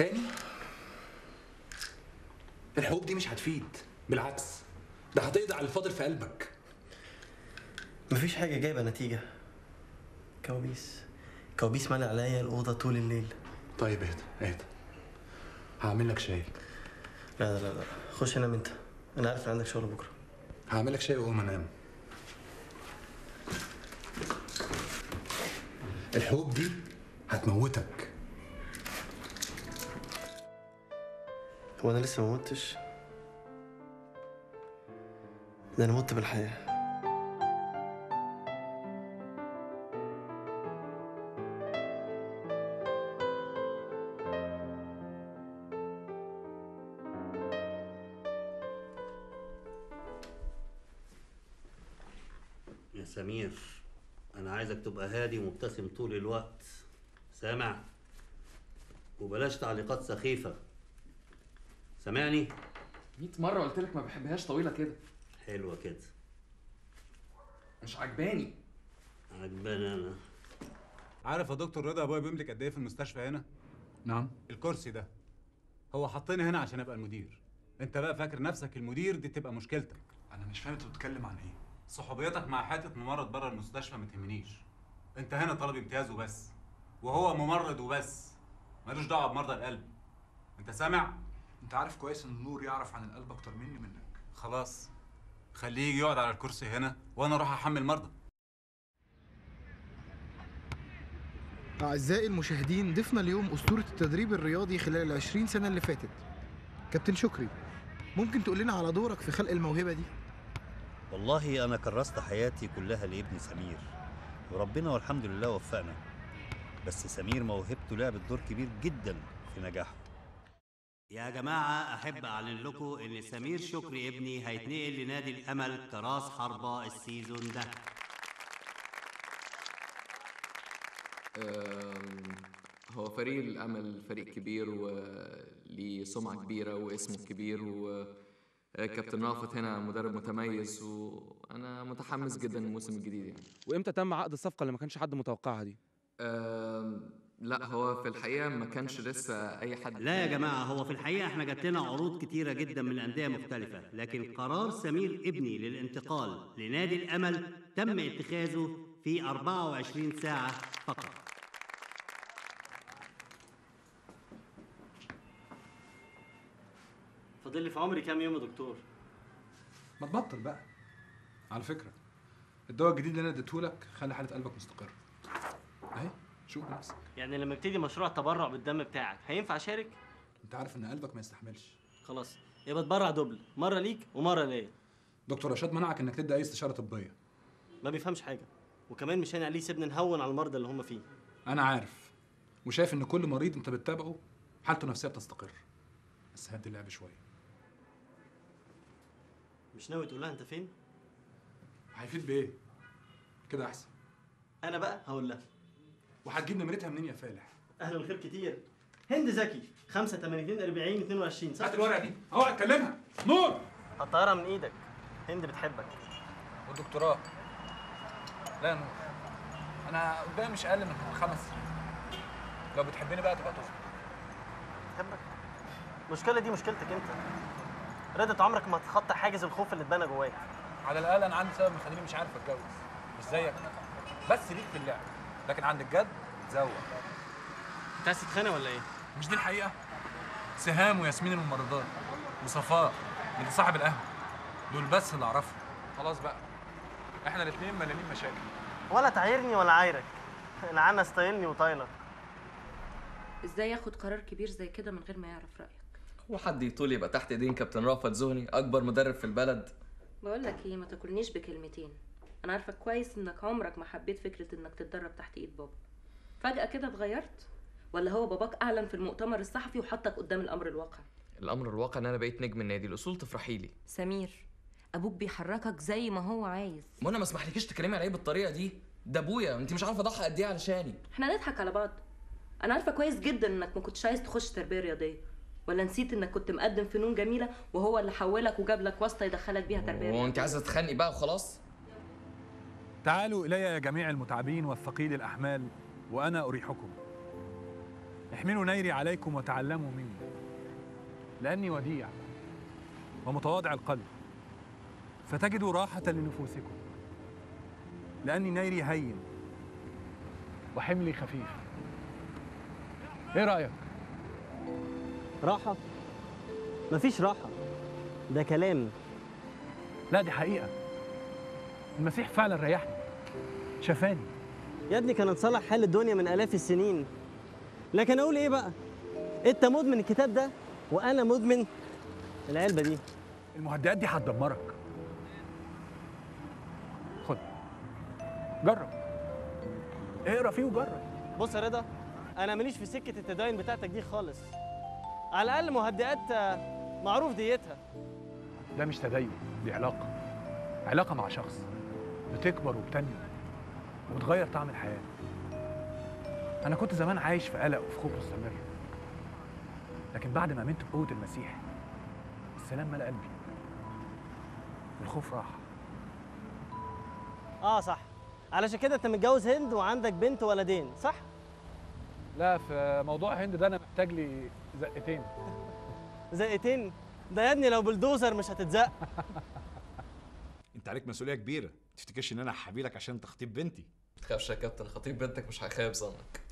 تاني الحبوب دي مش هتفيد بالعكس ده هتقضي على الفاضل في قلبك مفيش حاجة جايبة نتيجة كوابيس كوابيس مالي عليا الأوضة طول الليل طيب اهدى اهدى هعمل لك شاي لا لا لا لا خش نام انت انا عارف ان عندك شغل بكره هعمل لك شاي وقوم انام الحبوب دي هتموتك هو انا لسه ما متش ده انا مت بالحياه يا سمير انا عايزك تبقى هادي ومبتسم طول الوقت سامع وبلاش تعليقات سخيفة سامعني 100 مرة قلت لك ما بحبهاش طويلة كده حلوة كده مش عجباني عجباني انا عارف يا دكتور رضا ابويا بيملك قد ايه في المستشفى هنا؟ نعم الكرسي ده هو حطني هنا عشان ابقى المدير انت بقى فاكر نفسك المدير دي تبقى مشكلتك انا مش فاهم انت بتتكلم عن ايه صحوبيتك مع حاتة ممرض بره المستشفى ما تهمنيش انت هنا طالب امتياز وبس وهو ممرض وبس ملوش دعوه بمرضى القلب انت سامع انت عارف كويس ان نور يعرف عن القلب اكتر مني منك خلاص خليه يجي يقعد على الكرسي هنا وانا اروح احمل مرضى أعزائي المشاهدين ضفنا اليوم أسطورة التدريب الرياضي خلال العشرين سنة اللي فاتت كابتن شكري ممكن تقول لنا على دورك في خلق الموهبة دي والله انا كرست حياتي كلها لابني سمير وربنا والحمد لله وفقنا بس سمير موهبته لعبت دور كبير جدا في نجاحه يا جماعة أحب أعلن لكم إن سمير شكري ابني هيتنقل لنادي الأمل كراس حربة السيزون ده آم، هو فريق الأمل فريق كبير وليه سمعة كبيرة واسمه كبير وكابتن رافت هنا مدرب متميز وأنا متحمس جدا للموسم الجديد يعني. وامتى تم عقد الصفقه اللي ما كانش حد متوقعها دي آم، لا هو في الحقيقة ما كانش لسه أي حد لا يا جماعة هو في الحقيقة احنا جات لنا عروض كتيرة جدا من أندية مختلفة لكن قرار سمير ابني للانتقال لنادي الأمل تم اتخاذه في 24 ساعة فقط فاضل لي في عمري كام يوم يا دكتور ما تبطل بقى على فكره الدواء الجديد اللي انا اديتهولك خلي حاله قلبك مستقره اهي شوف بنفسك يعني لما ابتدي مشروع التبرع بالدم بتاعك هينفع اشارك انت عارف ان قلبك ما يستحملش خلاص يبقى اتبرع دبل مره ليك ومره ليا دكتور رشاد منعك انك تدي اي استشاره طبيه ما بيفهمش حاجه وكمان مش هاني عليه سيبني نهون على المرضى اللي هم فيه انا عارف وشايف ان كل مريض انت بتتابعه حالته النفسيه بتستقر بس هدي اللعب شويه مش ناوي تقول لها انت فين هيفيد بايه كده احسن انا بقى هقول لها وهتجيب نمرتها منين يا فالح اهلا الخير كتير هند زكي 5 82 40 22 هات الورقه دي اهو اتكلمها نور هطيرها من ايدك هند بتحبك والدكتوراه لا يا نور انا قدامي مش اقل من خمس سنين لو بتحبني بقى تبقى تظبط بتحبك المشكله دي مشكلتك انت رضت عمرك ما تتخطى حاجز الخوف اللي اتبنى جواك على الاقل انا عندي سبب مخليني مش عارف اتجوز مش زيك بس ليك في اللعب لكن عند الجد زوق انت عايز تتخانق ولا ايه مش دي الحقيقه سهام وياسمين الممرضات وصفاء اللي صاحب القهوه دول بس اللي اعرفهم خلاص بقى احنا الاثنين مليانين مشاكل ولا تعايرني ولا عايرك العنا ستايلني وطايلك ازاي ياخد قرار كبير زي كده من غير ما يعرف رايك هو حد يطول يبقى تحت ايدين كابتن رافت زهني أكبر مدرب في البلد بقول لك ايه ما تاكلنيش بكلمتين انا عارفه كويس انك عمرك ما حبيت فكره انك تتدرب تحت ايد بابا فجاه كده اتغيرت ولا هو باباك اعلن في المؤتمر الصحفي وحطك قدام الامر الواقع الأمر الواقع إن أنا بقيت نجم النادي الأصول تفرحي لي سمير ابوك بيحركك زي ما هو عايز ما أنا ما اسمحلكيش تكلمي عليه بالطريقة دي ده أبويا أنت مش عارفة أضحي قد إيه علشاني احنا نضحك على بعض انا عارفه كويس جدا انك ما كنتش عايز تخش تربيه رياضيه ولا نسيت انك كنت مقدم فنون جميله وهو اللي حولك وجاب لك واسطه يدخلك بيها تربيه هو رياضيه أنت عايزة تتخانقي بقى وخلاص تعالوا الي يا جميع المتعبين والثقيل الاحمال وانا اريحكم احملوا نيري عليكم وتعلموا مني لأني وديع ومتواضع القلب فتجدوا راحة لنفوسكم لأني نيري هين وحملي خفيف إيه رأيك؟ راحة مفيش راحة ده كلام لا دي حقيقة المسيح فعلا ريحني شفاني يا ابني كان اتصلح حال الدنيا من آلاف السنين لكن أقول إيه بقى أنت مدمن الكتاب ده وأنا مدمن العلبة دي المهدئات دي هتدمرك خد جرب اقرا فيه وجرب بص يا رضا أنا ماليش في سكة التدين بتاعتك دي خالص على الأقل مهدئات آه، معروف ديتها ده مش تدين دي علاقة علاقة مع شخص بتكبر وبتنمو وبتغير طعم الحياة أنا كنت زمان عايش في قلق وفي خوف مستمر لكن بعد ما آمنت بقوة المسيح السلام ملأ قلبي والخوف راح آه صح علشان كده أنت متجوز هند وعندك بنت ولدين صح؟ لا في موضوع هند ده أنا محتاج لي زقتين زقتين ده يا ابني لو بلدوزر مش هتتزق انت عليك مسؤوليه كبيره تفتكرش ان انا هحابيلك عشان تخطيب بنتي تخافش يا كابتن خطيب بنتك مش هيخيب ظنك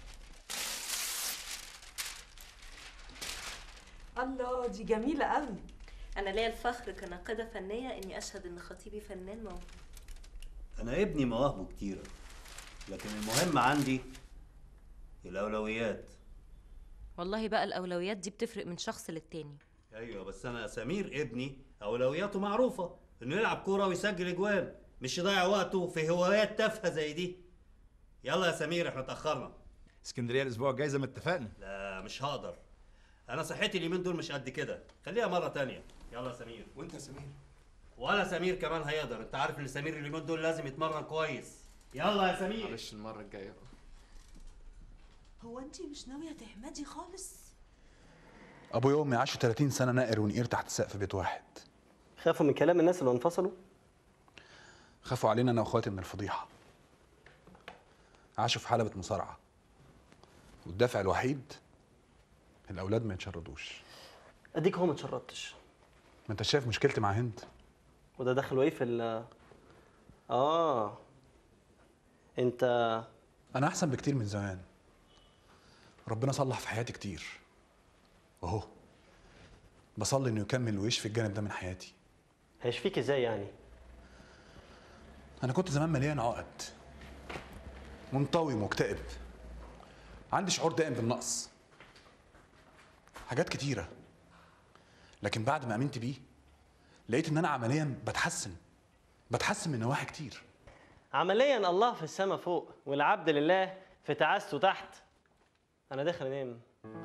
الله دي جميلة قوي انا ليا الفخر كناقده فنيه اني اشهد ان خطيبي فنان موهوب انا ابني مواهبه كتيره لكن المهم عندي الاولويات والله بقى الاولويات دي بتفرق من شخص للتاني ايوه بس انا سمير ابني اولوياته معروفه انه يلعب كوره ويسجل اجوال مش يضيع وقته في هوايات تافهه زي دي يلا يا سمير احنا اتاخرنا اسكندريه الاسبوع الجاي زي ما اتفقنا لا مش هقدر انا صحتي اليومين دول مش قد كده خليها مره تانية يلا يا سمير وانت يا سمير ولا سمير كمان هيقدر انت عارف ان سمير اليومين دول لازم يتمرن كويس يلا يا سمير معلش المره الجايه بقى هو انت مش ناوية تحمدي خالص أبويا وأمي عاشوا 30 سنة نائر ونقير تحت سقف بيت واحد خافوا من كلام الناس اللي انفصلوا خافوا علينا أنا وأخواتي من الفضيحة عاشوا في حلبة مصارعة والدافع الوحيد الأولاد ما يتشردوش اديك هو ما اتشردتش ما أنت شايف مشكلتي مع هند وده دخل ايه في ال اه انت أنا أحسن بكتير من زمان ربنا صلح في حياتي كتير وأهو بصلي إنه يكمل ويشفي الجانب ده من حياتي هيشفيك ازاي يعني أنا كنت زمان مليان عقد منطوي مكتئب عندي شعور دائم بالنقص حاجات كتيرة لكن بعد ما آمنت بيه لقيت إن أنا عمليا بتحسن بتحسن من نواحي كتير عمليا الله في السماء فوق والعبد لله في تعاسته تحت انا داخل انام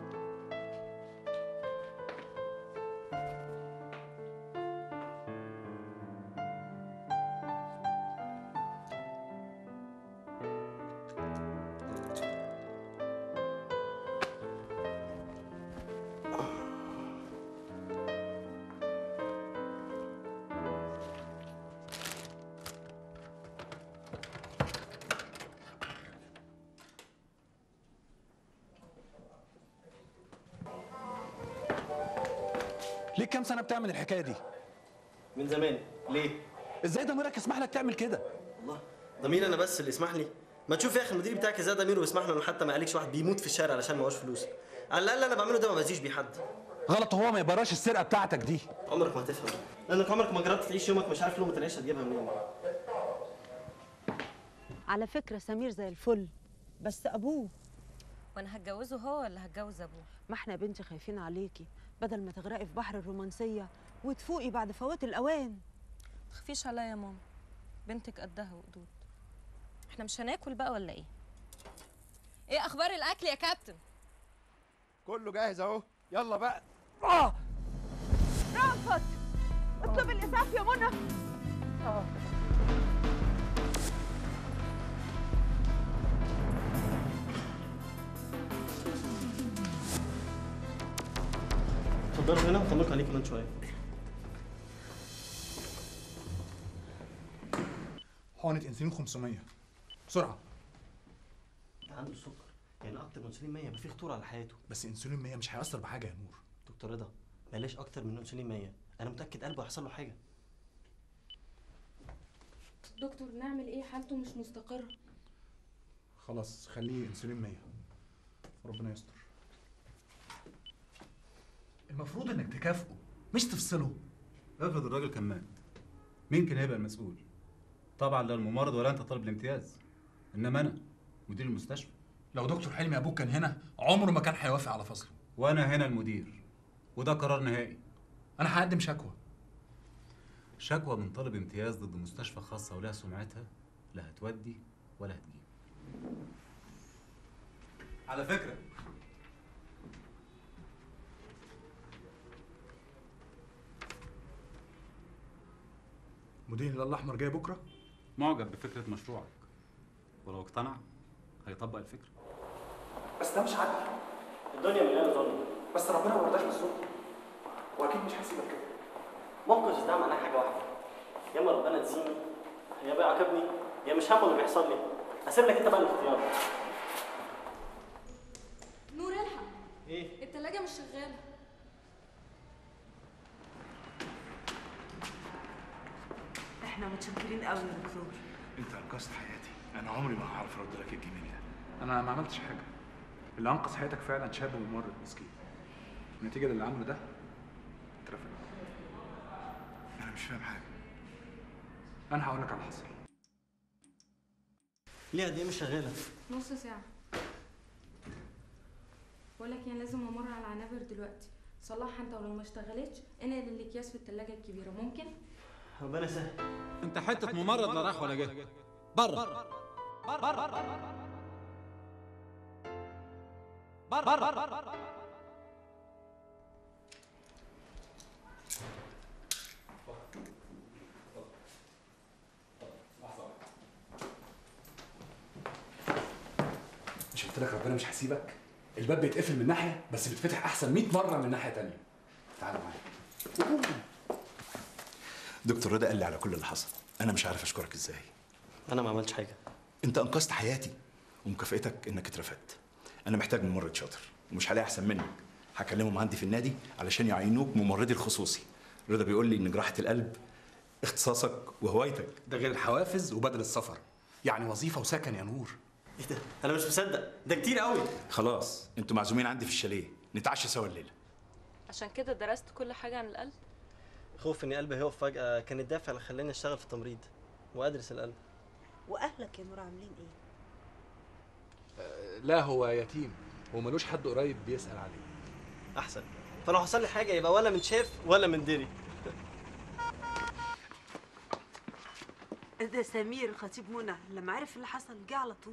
ليه كام سنة بتعمل الحكاية دي؟ من زمان ليه ازاي ضميرك يسمح لك تعمل كده؟ الله ضمير انا بس اللي يسمح لي ما تشوف يا اخي المدير بتاعك ازاي ضميره بيسمح له انه حتى ما قالكش واحد بيموت في الشارع علشان معهوش فلوس على الاقل انا بعمله ده ما بزيش بيه حد غلط هو ما يبراش السرقة بتاعتك دي عمرك ما هتفهم لانك عمرك ما جربت تعيش يومك مش عارف لقمه العيش هتجيبها منين على فكرة سمير زي الفل بس أبوه وانا هتجوزه هو ولا هتجوز ابوه ما احنا يا بنتي خايفين عليكي بدل ما تغرقي في بحر الرومانسية وتفوقي بعد فوات الأوان تخفيش عليا يا ماما بنتك قدها وقدود احنا مش هناكل بقى ولا ايه ايه اخبار الاكل يا كابتن كله جاهز اهو يلا بقى رأفت اطلب الإسعاف يا منى اتفضلوا هنا وطمنكم عليه كمان شويه حقنة انسولين 500 بسرعة ده عنده سكر يعني اكتر من انسولين 100 يبقى في خطوره على حياته بس انسولين 100 مش هيأثر بحاجه يا نور دكتور رضا بلاش اكتر من انسولين 100 انا متاكد قلبه هيحصل له حاجه دكتور نعمل ايه حالته مش مستقرة خلاص خليه انسولين 100 ربنا يستر المفروض انك تكافئه مش تفصله افرض الراجل كان مات مين كان هيبقى المسؤول طبعا لا الممرض ولا انت طالب الامتياز انما انا مدير المستشفى لو دكتور حلمي ابوك كان هنا عمره ما كان هيوافق على فصله وانا هنا المدير وده قرار نهائي انا هقدم شكوى شكوى من طالب امتياز ضد مستشفى خاصة ولها سمعتها لا هتودي ولا هتجيب على فكرة مدير الهلال الاحمر جاي بكره معجب بفكرة مشروعك ولو اقتنع هيطبق الفكرة بس ده مش عدل الدنيا مليانه ظلم بس ربنا ما رضاش بالظلم واكيد مش هيسيبك كده موقف ده معناه حاجه واحده يا اما ربنا ينسيني يا بقى يعاقبني يا مش همه اللي بيحصل لي اسيب لك انت بقى الاختيار نور الحق ايه التلاجة مش شغالة احنا متشكرين قوي يا دكتور انت انقذت حياتي انا عمري ما هعرف ارد لك الجميل ده انا ما عملتش حاجه اللي انقذ حياتك فعلا شاب ممرض مسكين نتيجه للي عمله ده اترفد انا مش فاهم حاجه انا هقول لك على اللي حصل ليه قد ايه مش شغاله نص ساعة بقول لك يعني لازم امر على العنابر دلوقتي صلحها انت ولو ما اشتغلتش انقل الاكياس في التلاجة الكبيرة ممكن؟ ربنا يسهل انت حته ممرض لا راح ولا جه بره مش قلت لك ربنا مش هيسيبك الباب بيتقفل من ناحيه بس بيتفتح احسن 100 مره من ناحيه تانية تعالى معايا دكتور رضا قال لي على كل اللي حصل انا مش عارف اشكرك ازاي انا ما عملتش حاجه انت انقذت حياتي ومكافئتك انك اترفدت انا محتاج ممرض شاطر ومش هلاقي احسن منك هكلمهم عندي في النادي علشان يعينوك ممرضي الخصوصي رضا بيقول لي ان جراحه القلب اختصاصك وهوايتك ده غير الحوافز وبدل السفر يعني وظيفه وسكن يا نور ايه ده انا مش مصدق ده كتير قوي خلاص انتوا معزومين عندي في الشاليه نتعشى سوا الليله عشان كده درست كل حاجة عن القلب خوف ان قلبي هيقف فجاه كان الدافع اللي خلاني اشتغل في التمريض وادرس القلب واهلك يا نور عاملين ايه لا هو يتيم وملوش حد قريب بيسال عليه احسن فلو حصل لي حاجه يبقى ولا من شاف ولا من دري ده سمير خطيب منى لما عرف اللي حصل جه على طول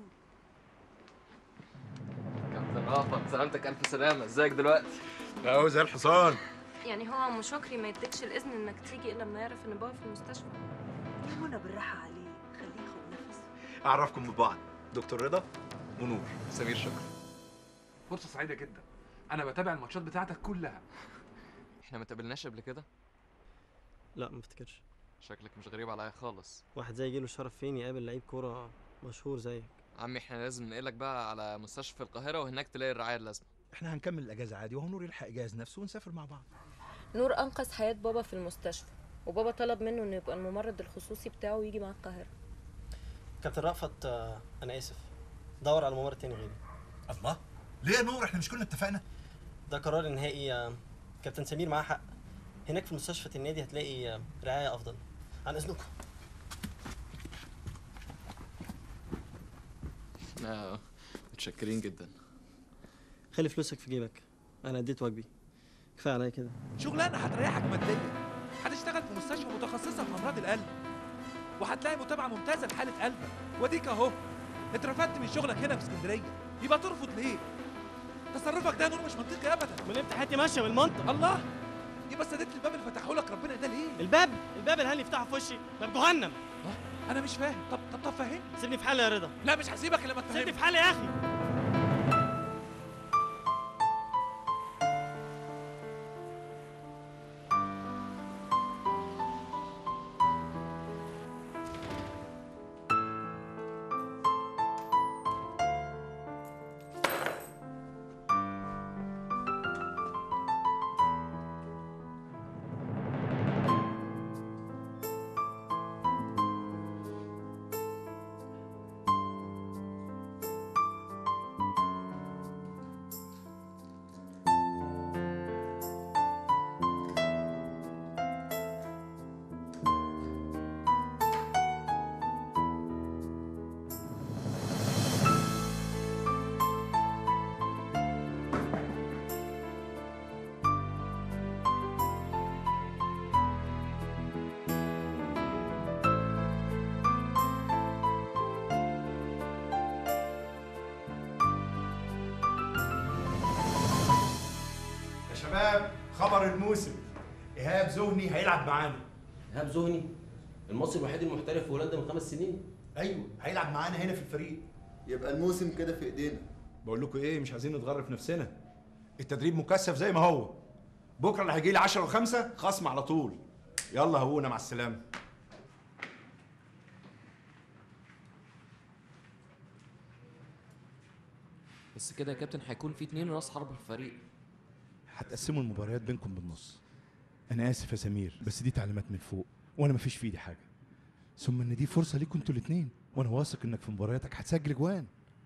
كابتن رافت سلامتك الف سلامه ازيك دلوقتي لا زي الحصان يعني هو ام شكري ما يديكش الاذن انك تيجي الا لما يعرف ان بابا في المستشفى يا منى بالراحه عليه خليه ياخد نفسه اعرفكم ببعض دكتور رضا ونور سمير شكرا فرصه سعيده جدا انا بتابع الماتشات بتاعتك كلها احنا ما تقابلناش قبل كده لا ما افتكرش شكلك مش غريب عليا خالص واحد زي يجيله الشرف فين يقابل لعيب كوره مشهور زيك عمي احنا لازم ننقلك بقى على مستشفى القاهره وهناك تلاقي الرعايه اللازمه احنا هنكمل الاجازه عادي وهو نور يلحق يجهز نفسه ونسافر مع بعض نور انقذ حياة بابا في المستشفى وبابا طلب منه انه يبقى الممرض الخصوصي بتاعه ويجي مع القاهرة كابتن رأفت آه، انا اسف دور على ممرض تاني غيري الله ليه يا نور احنا مش كنا اتفقنا ده قرار نهائي آه، كابتن سمير معاه حق هناك في مستشفى النادي هتلاقي آه، رعايه افضل عن اذنكم احنا متشكرين جدا خلي فلوسك في جيبك انا اديت واجبي كفايه عليا كده شغلانه هتريحك ماديا هتشتغل في مستشفى متخصصه في امراض القلب وهتلاقي متابعه ممتازه لحاله قلبك واديك اهو اترفدت من شغلك هنا في اسكندريه يبقى ترفض ليه تصرفك ده يا نور مش منطقي ابدا من امتى حياتي ماشيه بالمنطق الله يبقى سددت الباب اللي فتحه لك ربنا ده ليه الباب الباب اللي يفتحه في وشي باب جهنم انا مش فاهم طب طب طب فهمني سيبني في حالي يا رضا لا مش هسيبك الا لما تفهمني سيبني في حالي يا اخي شباب خبر الموسم ايهاب زهني هيلعب معانا ايهاب زهني المصري الوحيد المحترف في هولندا من خمس سنين ايوه هيلعب معانا هنا في الفريق يبقى الموسم كده في ايدينا بقول لكم ايه مش عايزين نتغرف نفسنا التدريب مكثف زي ما هو بكره اللي هيجي لي 10 و5 خصم على طول يلا هونا مع السلامه بس كده يا كابتن هيكون في اتنين راس حرب في الفريق هتقسموا المباريات بينكم بالنص انا اسف يا سمير بس دي تعليمات من فوق وانا مفيش في ايدي حاجه ثم ان دي فرصه ليكوا انتوا الاثنين وانا واثق انك في مبارياتك هتسجل جوان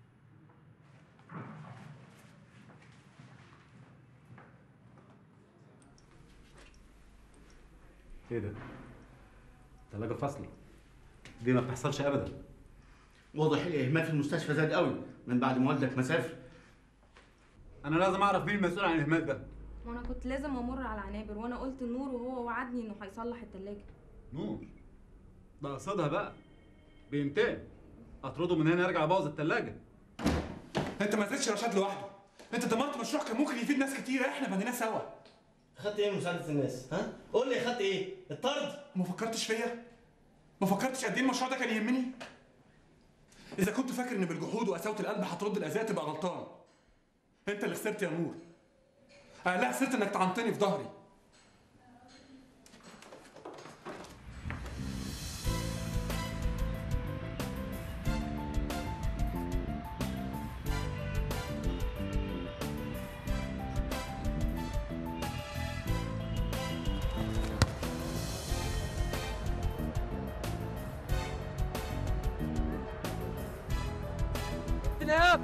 ايه ده؟ ثلاجة فاصلة دي ما بتحصلش ابدا واضح الاهمال في المستشفى زاد قوي من بعد ما والدك مسافر انا لازم اعرف مين المسؤول عن الاهمال ده وانا كنت لازم امر على عنابر وانا قلت لنور وهو وعدني انه هيصلح التلاجة نور ده قصدها بقى بينتقم اطرده من هنا يرجع يبوظ الثلاجة انت ما نزلتش رشاد لوحده انت ضمنت مشروع كان ممكن يفيد ناس كتيره احنا بنيناه سوا خدت ايه من مساعده الناس ها قول لي خدت ايه الطرد ما فكرتش فيا ما فكرتش قد ايه المشروع ده كان يهمني اذا كنت فاكر ان بالجحود وقساوه القلب هترد الاذيه تبقى غلطان انت اللي خسرت يا نور انا لا خسرت انك طعنتني في ظهري ايهاب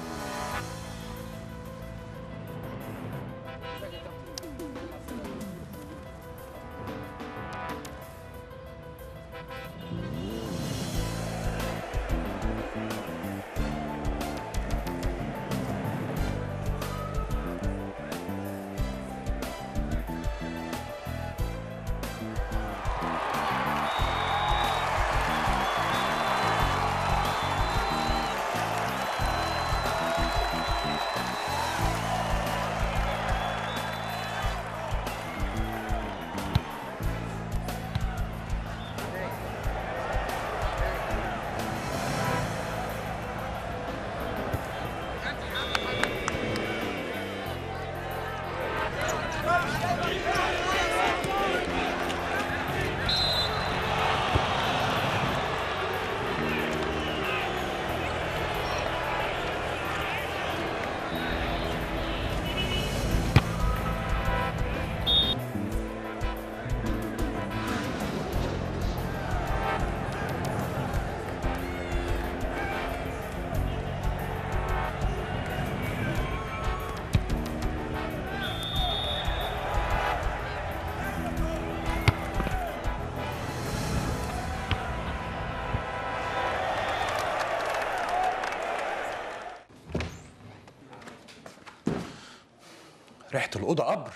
ريحه الاوضه قبر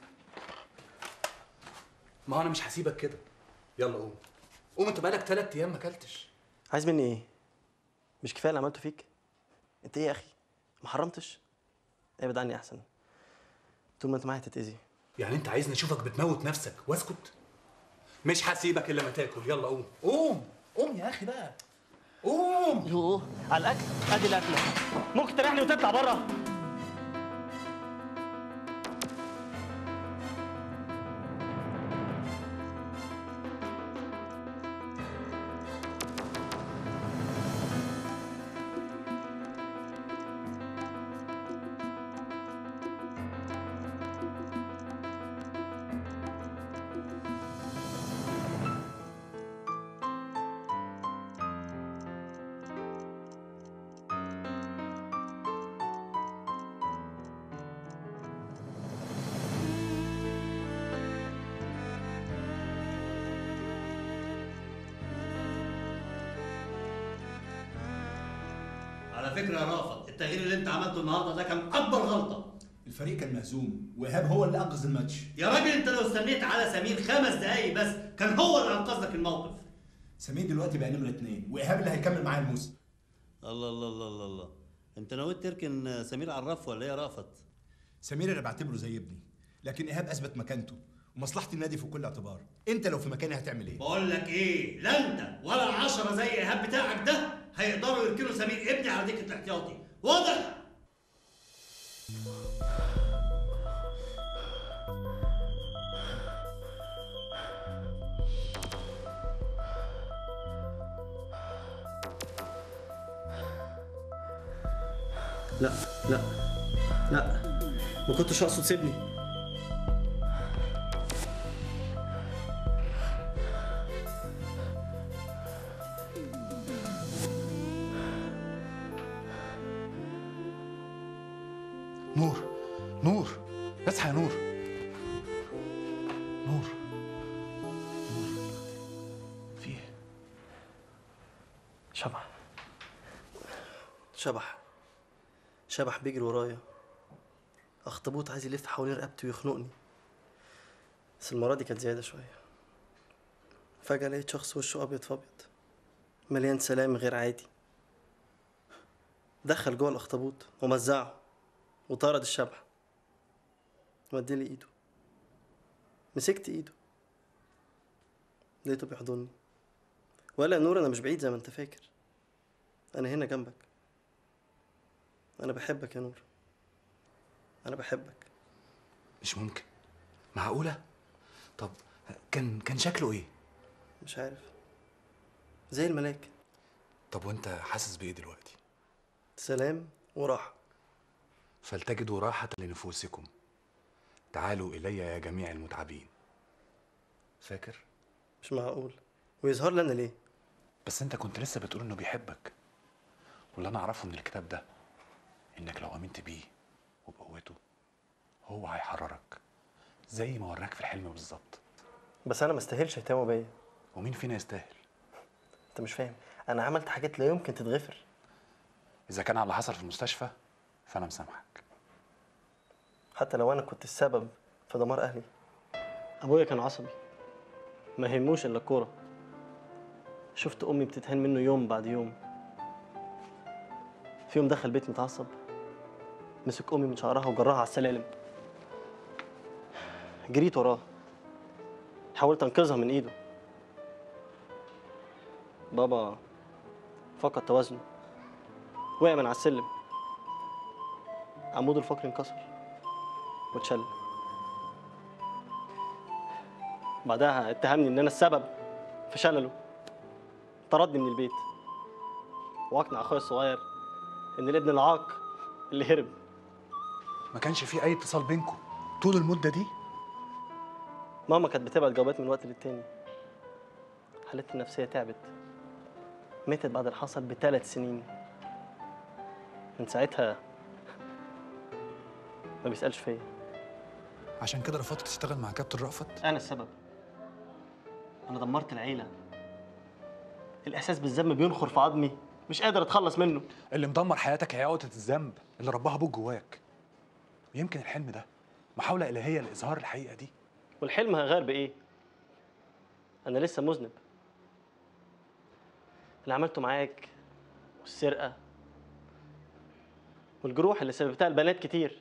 ما هو انا مش هسيبك كده يلا قوم قوم انت بقالك ثلاث ايام ما اكلتش عايز مني ايه مش كفايه اللي عملته فيك انت ايه يا اخي ما حرمتش ابعد عني احسن طول ما انت معايا هتتاذي يعني انت عايزني اشوفك بتموت نفسك واسكت مش هسيبك الا ما تاكل يلا قوم قوم قوم يا اخي بقى قوم يوه على الاكل ادي الاكل ممكن تريحني وتطلع بره على فكره يا رافض التغيير اللي انت عملته النهارده ده كان اكبر غلطه الفريق كان مهزوم وايهاب هو اللي انقذ الماتش يا راجل انت لو استنيت على سمير خمس دقايق بس كان هو اللي انقذ لك الموقف سمير دلوقتي بقى نمره اثنين وايهاب اللي هيكمل معايا الموسم الله الله الله الله الله انت نويت تركن سمير عراف ولا ايه يا رأفت؟ سمير انا بعتبره زي ابني لكن ايهاب اثبت مكانته ومصلحه النادي في كل اعتبار انت لو في مكاني هتعمل ايه بقول لك ايه لا انت ولا العشرة زي ايهاب بتاعك ده هيقدروا يركنوا سمير ابني على دكة الاحتياطي واضح؟ لا لا لا ما كنتش اقصد سيبني نور نور اصحى يا نور نور نور في ايه شبح شبح شبح بيجري ورايا اخطبوط عايز يلف حوالين رقبتي ويخنقني بس المرة دي كانت زيادة شوية فجأة لقيت شخص وشه أبيض في أبيض مليان سلام غير عادي دخل جوه الأخطبوط ومزعه وطرد الشبح ومديلي إيده مسكت إيده لقيته بيحضني وقال لي يا نور أنا مش بعيد زي ما أنت فاكر أنا هنا جنبك أنا بحبك يا نور أنا بحبك مش ممكن معقولة طب كان كان شكله ايه مش عارف زي الملاك طب وانت حاسس بايه دلوقتي سلام وراحة فلتجدوا راحة لنفوسكم تعالوا إلي يا جميع المتعبين فاكر مش معقول ويظهر لي أنا ليه بس انت كنت لسه بتقول انه بيحبك واللي انا اعرفه من الكتاب ده انك لو امنت بيه وبقوته هو هيحررك زي ما وراك في الحلم بالظبط بس أنا ما استاهلش يهتموا بيا ومين فينا يستاهل أنت مش فاهم أنا عملت حاجات لا يمكن تتغفر اذا كان على اللي حصل في المستشفى فانا مسامحك حتى لو أنا كنت السبب في دمار أهلي أبويا كان عصبي ما يهموش إلا الكورة شفت أمي بتتهان منه يوم بعد يوم في يوم دخل البيت متعصب مسك أمي من شعرها وجرها على السلالم جريت وراه حاولت أنقذها من إيده بابا فقد توازنه وقع من على السلم عمود الفقري انكسر واتشل بعدها اتهمني ان انا السبب في شلله طردني من البيت واقنع اخويا الصغير ان الابن العاق اللي هرب ما كانش في اي اتصال بينكم طول المده دي ماما كانت بتبعت جوابات من وقت للتاني حالتي النفسيه تعبت ماتت بعد اللي حصل بثلاث سنين من ساعتها ما بيسالش فيا عشان كده رفضت تشتغل مع كابتن رأفت انا السبب انا دمرت العيله الاحساس بالذنب بينخر في عظمي مش قادر اتخلص منه اللي مدمر حياتك هي عقدة الذنب اللي رباها ابوك جواك يمكن الحلم ده محاولة إلهية لإظهار الحقيقة دي والحلم هيغير بايه انا لسه مذنب اللي عملته معاك والسرقه والجروح اللي سببتها لبنات كتير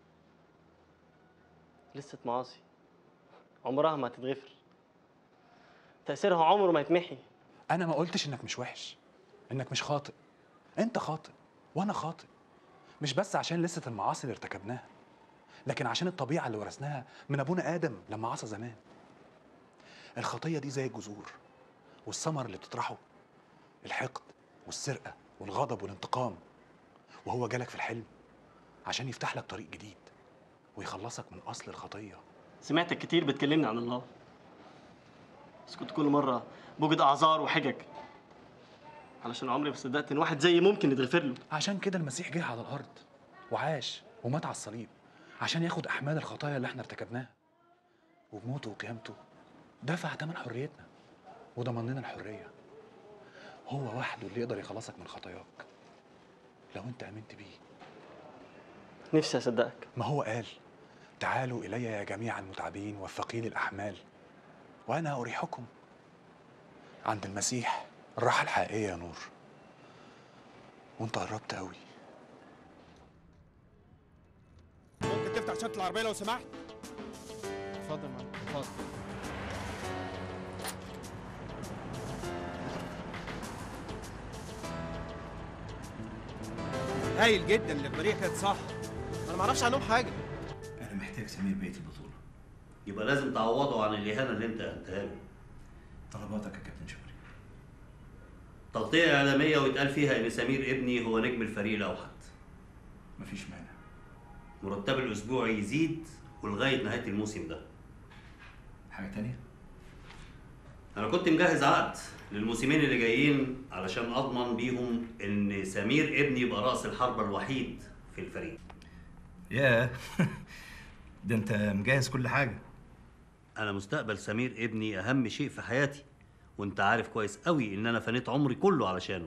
لسه معاصي عمرها ما هتتغفر تأثيرها عمره ما يتمحي أنا ما قلتش إنك مش وحش إنك مش خاطئ أنت خاطئ وأنا خاطئ مش بس عشان لسه المعاصي اللي ارتكبناها لكن عشان الطبيعة اللي ورثناها من أبونا آدم لما عصى زمان الخطية دي زي الجذور والثمر اللي بتطرحه الحقد والسرقة والغضب والانتقام وهو جالك في الحلم عشان يفتح لك طريق جديد ويخلصك من أصل الخطية سمعتك كتير بتكلمني عن الله بس كنت كل مرة بوجد أعذار وحجج علشان عمري ما صدقت إن واحد زيي ممكن يتغفر له عشان كده المسيح جه على الأرض وعاش ومات على الصليب عشان ياخد أحمال الخطايا اللي احنا ارتكبناها وبموته وقيامته دفع ثمن حريتنا وضمن لنا الحرية هو وحده اللي يقدر يخلصك من خطاياك لو انت امنت بيه نفسي أصدقك ما هو قال تعالوا إلي يا جميع المتعبين والثقيل الأحمال وأنا أريحكم عند المسيح الراحة الحقيقية يا نور وانت قربت قوي ممكن تفتح شنطة العربية لو سمحت؟ اتفضل معاك اتفضل هايل جدا الاخباريه كانت صح انا ما اعرفش عنهم حاجه انا محتاج سمير بقيه البطوله يبقى لازم تعوضه عن الاهانه اللي انت اهنتها له طلباتك يا كابتن شكري تغطيه اعلاميه ويتقال فيها ان سمير ابني هو نجم الفريق الاوحد مفيش مانع مرتب الاسبوعي يزيد ولغايه نهايه الموسم ده حاجه تانية انا كنت مجهز عقد للموسمين اللي جايين علشان اضمن بيهم ان سمير ابني يبقى راس الحربة الوحيد في الفريق ياه ده انت مجهز كل حاجه انا مستقبل سمير ابني اهم شيء في حياتي وانت عارف كويس قوي ان انا فنيت عمري كله علشانه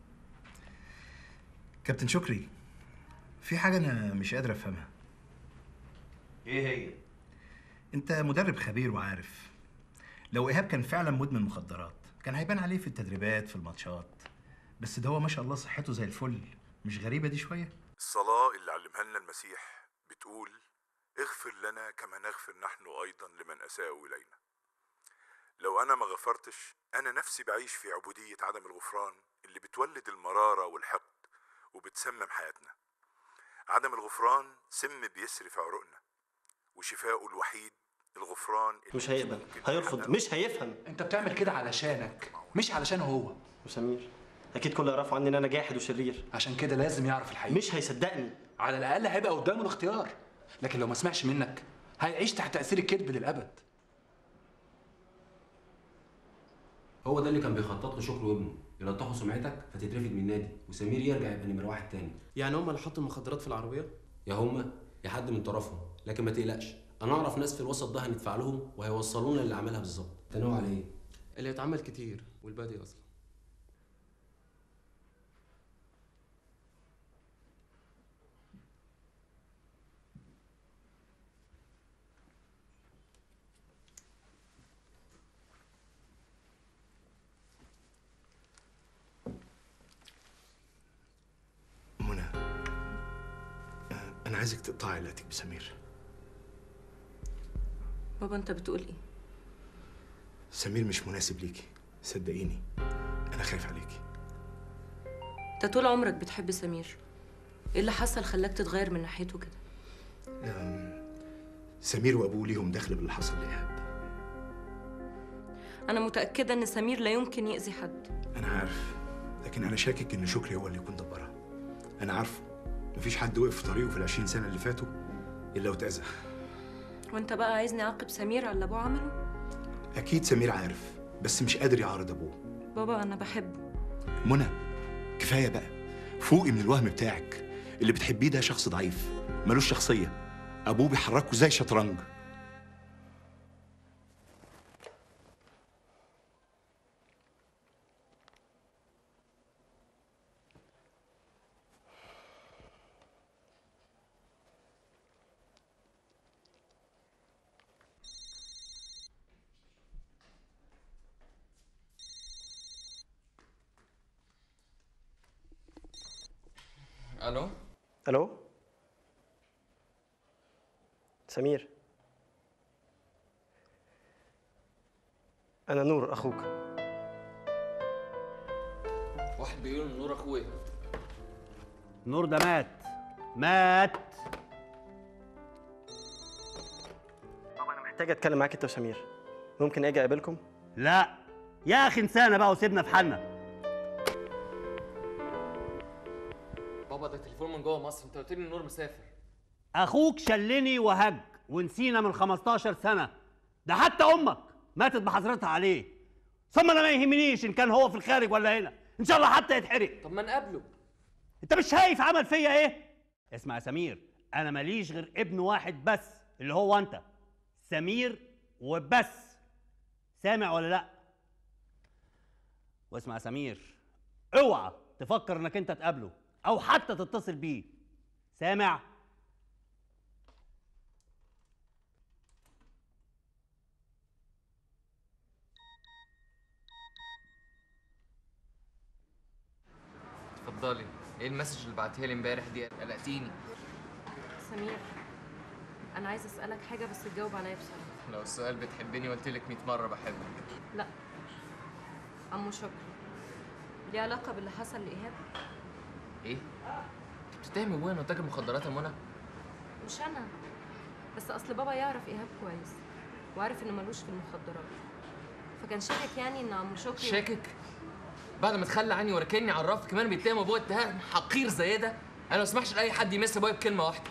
كابتن شكري في حاجه انا مش قادر افهمها ايه هي انت مدرب خبير وعارف لو ايهاب كان فعلا مدمن مخدرات كان هيبان عليه في التدريبات في الماتشات بس ده هو ما شاء الله صحته زي الفل مش غريبه دي شويه الصلاة اللي علمها لنا المسيح بتقول اغفر لنا كما نغفر نحن أيضا لمن أساءوا إلينا لو أنا ما غفرتش أنا نفسي بعيش في عبودية عدم الغفران اللي بتولد المرارة والحقد وبتسمم حياتنا عدم الغفران سم بيسري في عروقنا وشفاؤه الوحيد الغفران اللي مش هيقبل هيرفض مش هيفهم انت بتعمل كده علشانك مش علشان هو وسمير اكيد كله يعرفوا عني ان انا جاحد وشرير عشان كده لازم يعرف الحقيقه مش هيصدقني على الاقل هيبقى قدامه الاختيار لكن لو ما سمعش منك هيعيش تحت تاثير الكذب للابد هو ده اللي كان بيخطط له شكر وابنه يلطخوا سمعتك فتترفد من النادي وسمير يرجع يبقى نمره واحد تاني يعني هم اللي حطوا المخدرات في العربيه يا هما يا حد من طرفهم لكن ما تقلقش انا اعرف ناس في الوسط ده هندفع لهم وهيوصلونا اللي عملها بالظبط تنوع على ايه اللي اتعمل كتير والباقي اصلا منى آه، انا عايزك تقطعي علاقتك بسمير بابا انت بتقول ايه سمير مش مناسب ليكي صدقيني انا خايف عليكي انت طول عمرك بتحب سمير ايه اللي حصل خلاك تتغير من ناحيته كده آم، سمير وابوه ليهم دخل باللي حصل لايهاب انا متاكده ان سمير لا يمكن يأذي حد انا عارف لكن انا شاكك ان شكري هو اللي يكون دبرها انا عارفه مفيش حد وقف في طريقه في العشرين سنه اللي فاتوا الا واتاذى وانت بقى عايزني اعاقب سمير على اللي ابوه عمله اكيد سمير عارف بس مش قادر يعارض ابوه بابا انا بحبه منى كفايه بقى فوقي من الوهم بتاعك اللي بتحبيه ده شخص ضعيف ملوش شخصيه ابوه بيحركه زي شطرنج الو الو سمير انا نور اخوك واحد بيقول إن نور اخويا نور ده مات مات محتاج اتكلم معاك انت وسمير ممكن اجي اقابلكم لا يا اخي انسانا بقى وسيبنا في حالنا بابا ده تليفون من جوه مصر انت قلت لي إن نور مسافر اخوك شلني وهج ونسينا من 15 سنه ده حتى امك ماتت بحسرتها عليه ثم انا ما يهمنيش ان كان هو في الخارج ولا هنا ان شاء الله حتى يتحرق طب ما نقابله انت مش شايف عمل فيا ايه اسمع يا سمير انا ماليش غير ابن واحد بس اللي هو انت سمير وبس سامع ولا لا واسمع يا سمير اوعى تفكر انك انت تقابله او حتى تتصل بيه سامع اتفضلي ايه المسج اللي بعتها لي امبارح دي قلقتيني سمير انا عايزه اسالك حاجه بس تجاوب عليا بسرعه لو السؤال بتحبني قلت لك 100 مره بحبك لا عمو شكري ليه علاقة باللي حصل لإيهاب؟ ايه انت بتتهمي ابويا انه تاجر مخدرات يا منى مش أنا بس أصل بابا يعرف إيهاب كويس وعارف إنه ملوش في المخدرات فكان شاكك يعني إن عمو شكري شاكك بعد ما تخلى عني وركني على الرف كمان بيتهم ابويا اتهام حقير زي ده انا ما اسمحش لاي حد يمس ابويا بكلمه واحده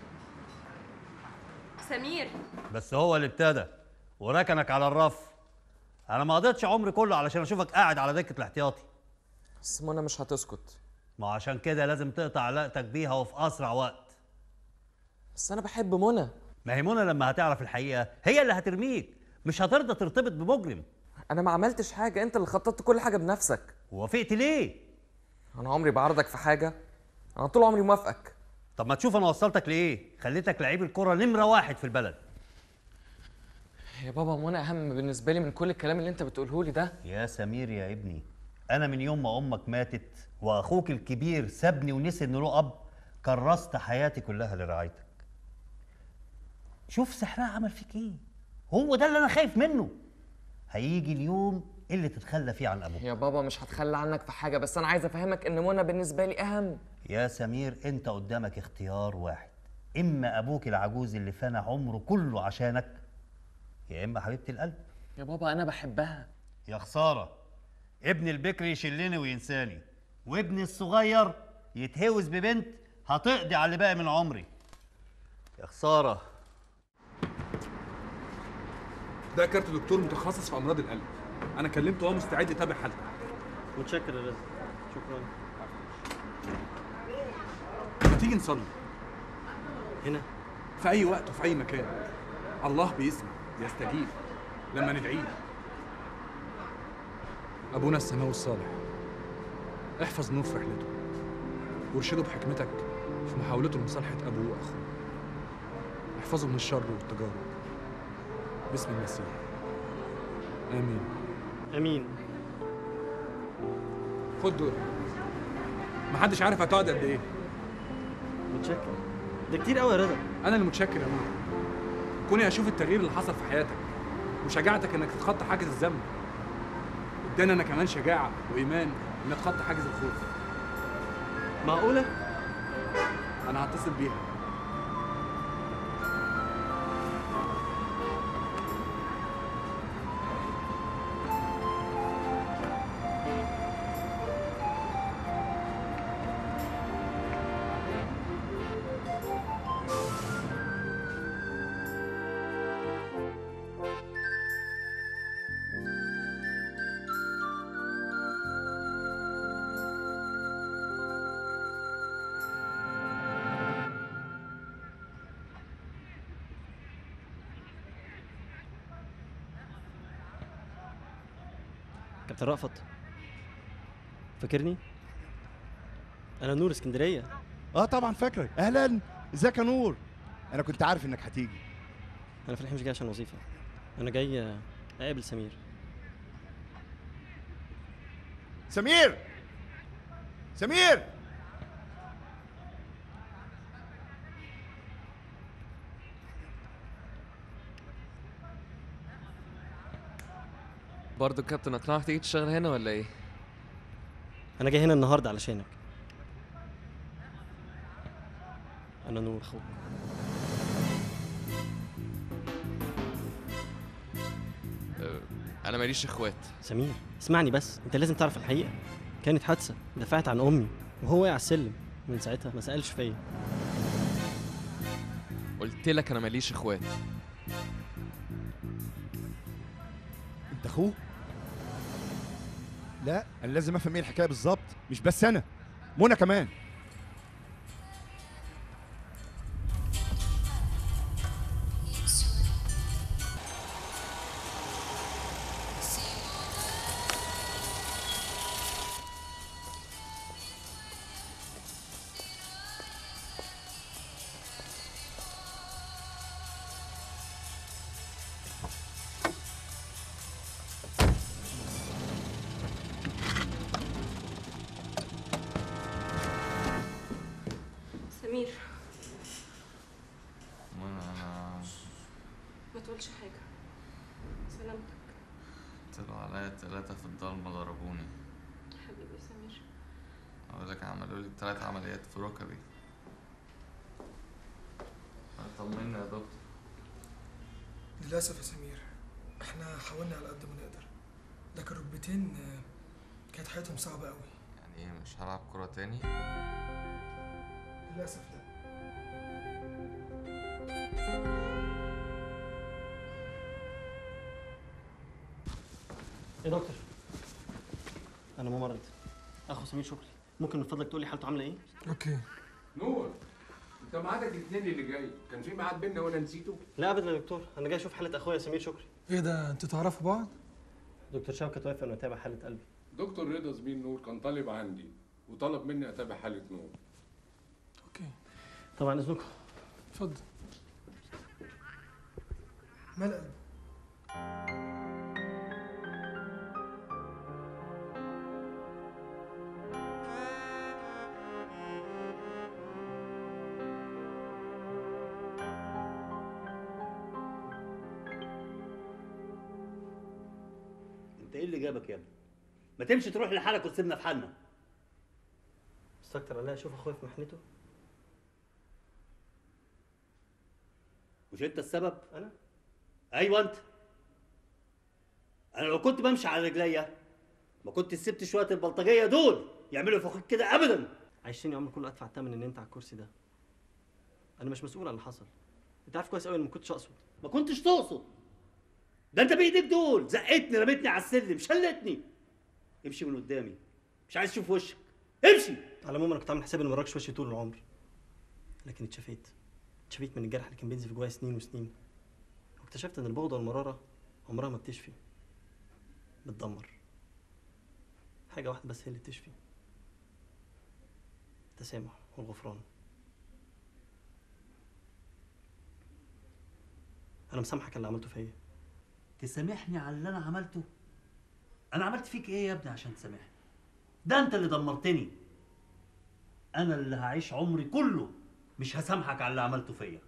سمير بس هو اللي ابتدى وركنك على الرف انا ما قضيتش عمري كله علشان اشوفك قاعد على دكه الاحتياطي بس منى مش هتسكت ما عشان كده لازم تقطع علاقتك بيها وفي اسرع وقت بس انا بحب منى ما هي منى لما هتعرف الحقيقه هي اللي هترميك مش هترضى ترتبط بمجرم انا ما عملتش حاجه انت اللي خططت كل حاجه بنفسك وافقت ليه انا عمري بعرضك في حاجه انا طول عمري موافقك طب ما تشوف انا وصلتك لايه خليتك لعيب الكره نمره واحد في البلد يا بابا منى اهم بالنسبه لي من كل الكلام اللي انت بتقوله لي ده يا سمير يا ابني انا من يوم ما امك ماتت واخوك الكبير سابني ونسي انه له اب كرست حياتي كلها لرعايتك شوف سحرها عمل فيك ايه هو ده اللي انا خايف منه هيجي اليوم اللي تتخلى فيه عن ابوك يا بابا مش هتخلى عنك في حاجه بس انا عايز افهمك ان منى بالنسبه لي اهم يا سمير انت قدامك اختيار واحد اما ابوك العجوز اللي فنى عمره كله عشانك يا اما حبيبه القلب يا بابا انا بحبها يا خساره ابن البكر يشلني وينساني وابني الصغير يتهوس ببنت هتقضي على اللي باقي من عمري يا خساره ده كارت دكتور متخصص في امراض القلب انا كلمته وهو مستعد يتابع حالتك متشكر يا رزق شكرا ما تيجي نصلي هنا في اي وقت وفي اي مكان الله بيسمع بيستجيب لما ندعيه له. ابونا السماوي الصالح احفظ نور في رحلته وارشده بحكمتك في محاولته لمصالحه ابوه واخوه احفظه من الشر والتجارب باسم المسيح امين امين خد دول محدش عارف هتقعد قد ايه متشكر ده كتير قوي يا رضا انا اللي متشكر يا ماما كوني اشوف التغيير اللي حصل في حياتك وشجاعتك انك تتخطى حاجز الذنب اداني انا كمان شجاعه وايمان ان اتخطى حاجز الخوف معقوله انا هتصل بيها كابتن رأفت فاكرني انا نور اسكندريه اه طبعا فاكرك اهلا ازيك يا نور انا كنت عارف انك هتيجي انا في الحقيقه مش جاي عشان وظيفه انا جاي اقابل سمير سمير سمير برضه الكابتن اقنعك تيجي تشتغل هنا ولا ايه انا جاي هنا النهارده علشانك انا نور اخوك أه، انا ماليش اخوات سمير اسمعني بس انت لازم تعرف الحقيقه كانت حادثه دفعت عن امي وهو وقع على السلم من ساعتها ما سالش فيا قلت لك انا ماليش اخوات انت اخوه لا انا لازم افهم ايه الحكايه بالظبط مش بس انا منى كمان تلاتة في الضلمة ضربوني حبيبي سمير أقول لك عملوا لي تلات عمليات في ركبي طمنا يا دكتور للأسف يا سمير احنا حاولنا على قد ما نقدر لكن ركبتين آه، كانت حياتهم صعبة قوي يعني إيه مش هلعب كرة تاني للأسف لا يا دكتور انا ممرض اخو سمير شكري ممكن من فضلك تقول لي حالته عامله ايه اوكي نور انت ميعادك الاثنين اللي جاي كان في ميعاد بينا وانا نسيته لا ابدا يا دكتور انا جاي اشوف حاله اخويا سمير شكري ايه ده انتوا تعرفوا بعض؟ دكتور شوكت وافق انه يتابع حاله قلبي دكتور رضا زميل نور كان طالب عندي وطلب مني اتابع حاله نور طبعا اذنكم اتفضل مال قلبه انت ايه اللي جابك يا ابني ما تمشي تروح لحالك وتسيبنا في حالنا بس اكتر انا اشوف اخويا في محنته مش انت السبب انا ايوه انت انا لو كنت بمشي على رجليا ما كنت سبت شويه البلطجيه دول يعملوا في اخوك كده ابدا عايشين عمري كله ادفع الثمن ان انت على الكرسي ده انا مش مسؤول عن اللي حصل انت عارف كويس قوي ان ما كنتش اقصد ما كنتش تقصد ده انت بايديك دول زقتني رميتني على السلم شلتني امشي من قدامي مش عايز اشوف وشك امشي على العموم انا كنت عامل حسابي اني ما وراكش وشي طول العمر لكن اتشفيت اتشفيت من الجرح اللي كان بينزل في جوايا سنين وسنين واكتشفت ان البغضه والمراره عمرها ما بتشفي بتدمر حاجه واحده بس هي اللي بتشفي التسامح والغفران انا مسامحك على اللي عملته فيا تسامحني على اللي انا عملته انا عملت فيك ايه يا ابني عشان تسامحني ده انت اللي دمرتني انا اللي هعيش عمري كله مش هسامحك على اللي عملته فيا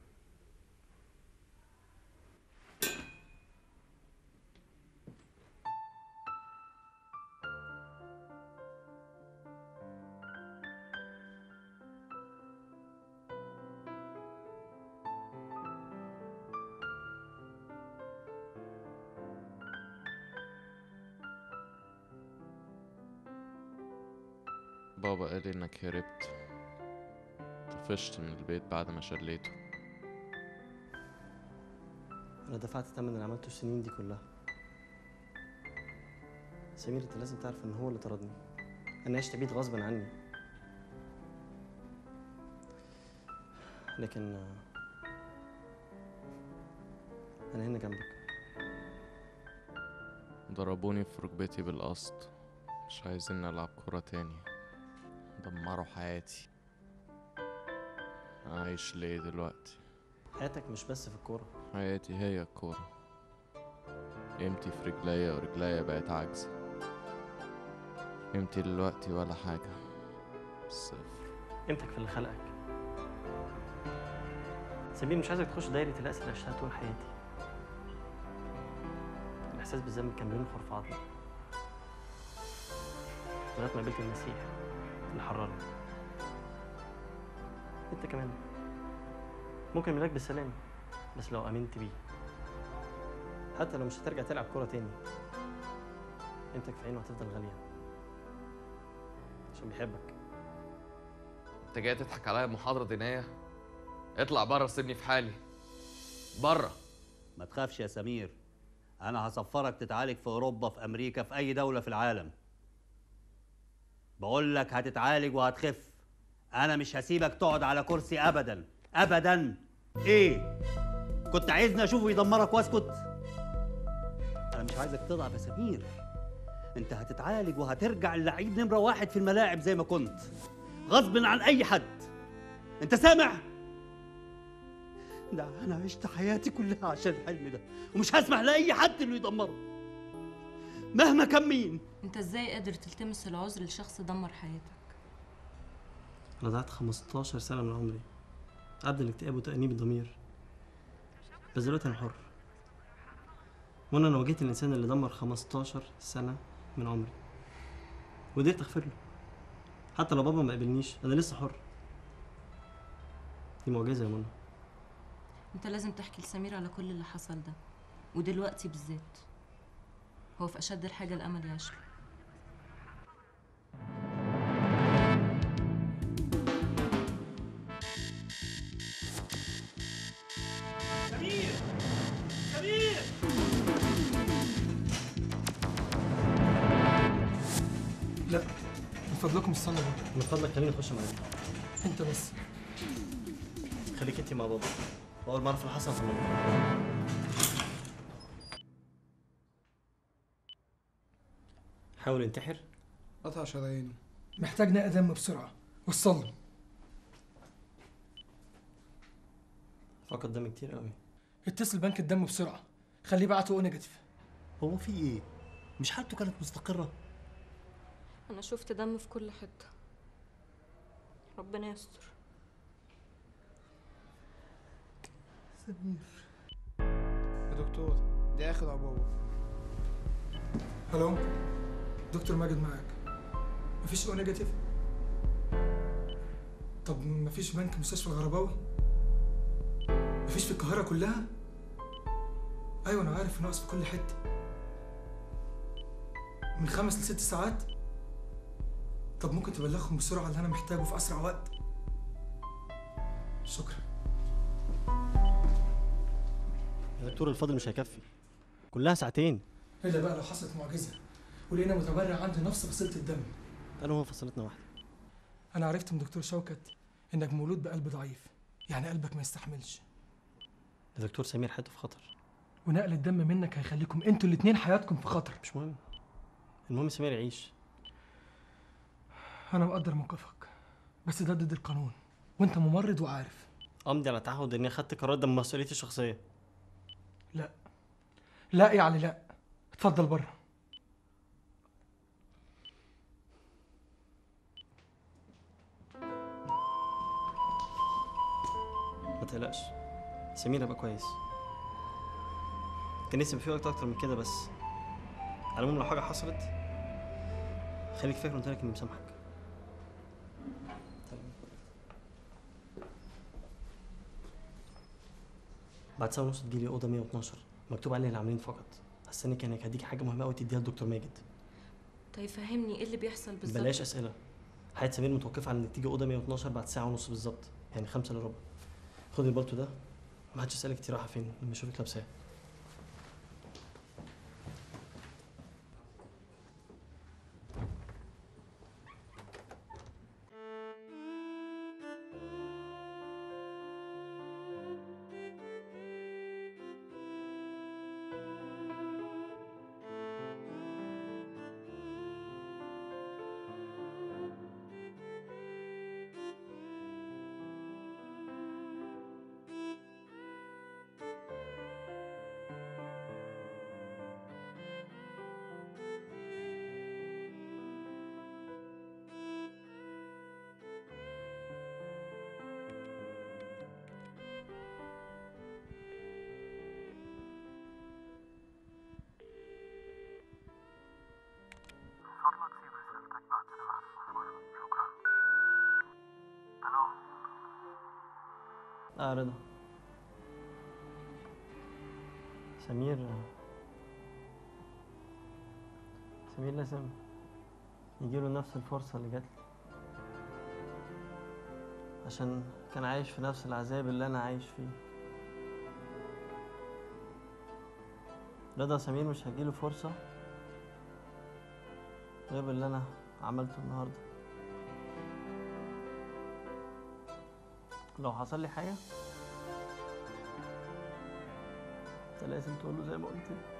بابا قال لي انك هربت طفشت من البيت بعد ما شليته انا دفعت ثمن اللي عملته السنين دي كلها سمير انت لازم تعرف ان هو اللي طردني انا عشت بيت غصبا عني لكن آه، انا هنا جنبك ضربوني في ركبتي بالقصد مش عايزين نلعب كرة تاني دمروا حياتي عايش ليه دلوقتي حياتك مش بس في الكوره حياتي هي الكورة قيمتي في رجليا ورجليا بقت عاجزة قيمتي دلوقتي ولا حاجة صفر قيمتك في اللي خلقك سمير مش عايزك تخش دايرة اليأس اللي عشتها طول حياتي الإحساس بالذنب كان بينخر في عظمي لغاية ما قابلت المسيح اللي حررني أنت كمان ممكن ملاك بالسلام بس لو آمنت بيه حتى لو مش هترجع تلعب كورة تاني قيمتك في عينه هتفضل غالية عشان بيحبك انت جاي تضحك عليا بمحاضرة دينية اطلع بره سيبني في حالي بره ما تخافش يا سمير انا هسفرك تتعالج في اوروبا في امريكا في اي دوله في العالم بقول لك هتتعالج وهتخف انا مش هسيبك تقعد على كرسي ابدا ابدا ايه كنت عايزني اشوفه يدمرك واسكت انا مش عايزك تضعف يا سمير انت هتتعالج وهترجع اللعيب نمره واحد في الملاعب زي ما كنت غصب عن اي حد انت سامع ده انا عشت حياتي كلها عشان الحلم ده ومش هسمح لاي حد انه يدمره مهما كان مين انت ازاي قادر تلتمس العذر لشخص دمر حياتك أنا ضيعت 15 سنة من عمري عبد الاكتئاب وتأنيب الضمير بس دلوقتي أنا حر وانا انا واجهت الانسان اللي دمر 15 سنه من عمري وقدرت اغفر له حتى لو بابا ما قابلنيش انا لسه حر دي معجزه يا منى انت لازم تحكي لسمير على كل اللي حصل ده ودلوقتي بالذات هو في اشد الحاجه الامل يعيش له سمير سمير لا من فضلكم استنى بابا من فضلك خليني اخش معاك انت بس خليك انت مع بابا واول ما اعرف اللي حصل هقول حاول انتحر قطع شرايينه محتاج نقل دم بسرعه وصل له فقد دم كتير قوي اتصل بنك الدم بسرعه خليه يبعته او نيجاتيف هو في ايه مش حالته كانت مستقره انا شفت دم في كل حته ربنا يستر سمير يا دكتور دي اخر عبوه الو دكتور ماجد معاك مفيش او نيجاتيف طب مفيش بنك مستشفى الغرباوي مفيش في القاهره كلها ايوه انا عارف ناقص في كل حته من خمس لست ساعات طب ممكن تبلغهم بسرعه اللي انا محتاجه في اسرع وقت شكرا يا دكتور الفاضل مش هيكفي كلها ساعتين الا بقى لو حصلت معجزه ولقينا متبرع عنده نفس فصيله الدم انا هو فصلتنا واحده انا عرفت من دكتور شوكت انك مولود بقلب ضعيف يعني قلبك ما يستحملش يا دكتور سمير حياته في خطر ونقل الدم منك هيخليكم انتوا الاتنين حياتكم في خطر مش مهم المهم سمير يعيش انا مقدر موقفك بس ده ضد القانون وانت ممرض وعارف امضي على تعهد اني اخدت قرار ده من مسؤوليتي الشخصيه لا لا يعني لا اتفضل بره ما تقلقش سمير هيبقى كويس كان نفسي يبقى في وقت اكتر من كده بس على العموم لو حاجه حصلت خليك فاكر قلت لك اني مسامحك بعد ساعه ونص تجيلي اوضه 112 مكتوب عليها العاملين فقط هستنيك هناك هديك حاجه مهمه قوي تديها لدكتور ماجد طيب فهمني ايه اللي بيحصل بالظبط بلاش اسئله حياه سمير متوقفه على انك تيجي اوضه 112 بعد ساعه ونص بالظبط يعني خمسة الا ربع خد البلطو ده ما حدش يسالك انت رايحه فين لما اشوفك لابساه فضلك سيب رسالتك بعد سماع الصفر شكرا الو اه رضا سمير سمير لازم يجيله نفس الفرصة اللي جات لي عشان كان عايش في نفس العذاب اللي أنا عايش فيه رضا سمير مش هجيله فرصة غير اللي أنا عملته النهاردة لو حصل لي حاجة انت لازم تقول له زي ما قلت لي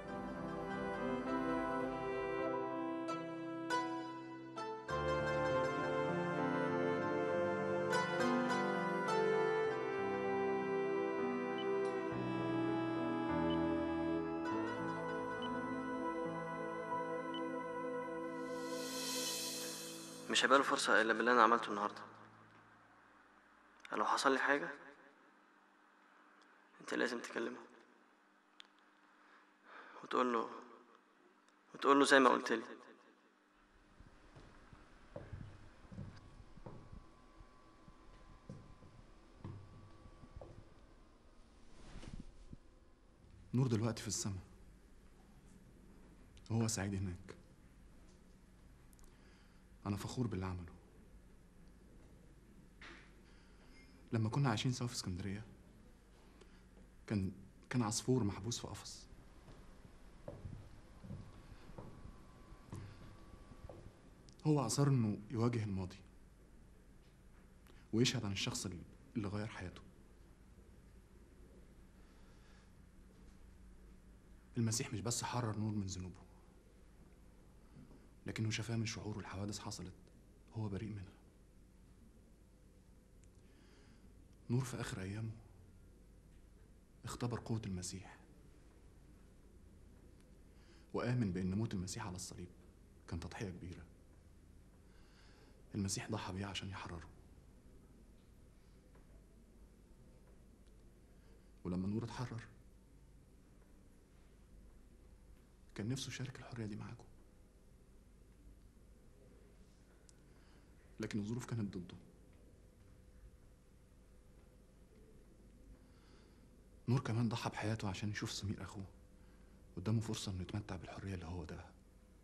مش هيبقى له فرصة إلا باللي أنا عملته النهاردة لو حصل لي حاجة انت لازم تكلمها وتقول له وتقول له زي ما قلت لي نور دلوقتي في السماء وهو سعيد هناك أنا فخور باللي عمله لما كنا عايشين سوا في اسكندرية كان كان عصفور محبوس في قفص هو أصر إنه يواجه الماضي ويشهد عن الشخص اللي- اللي غير حياته المسيح مش بس حرر نور من ذنوبه لكنه شفاه من شعور الحوادث حصلت هو بريء منها نور في آخر أيامه اختبر قوة المسيح وآمن بأن موت المسيح على الصليب كان تضحية كبيرة المسيح ضحى بيه عشان يحرره ولما نور اتحرر كان نفسه يشارك الحرية دي معاكم لكن الظروف كانت ضده نور كمان ضحى بحياته عشان يشوف سمير أخوه قدامه فرصة إنه يتمتع بالحرية اللي هو ده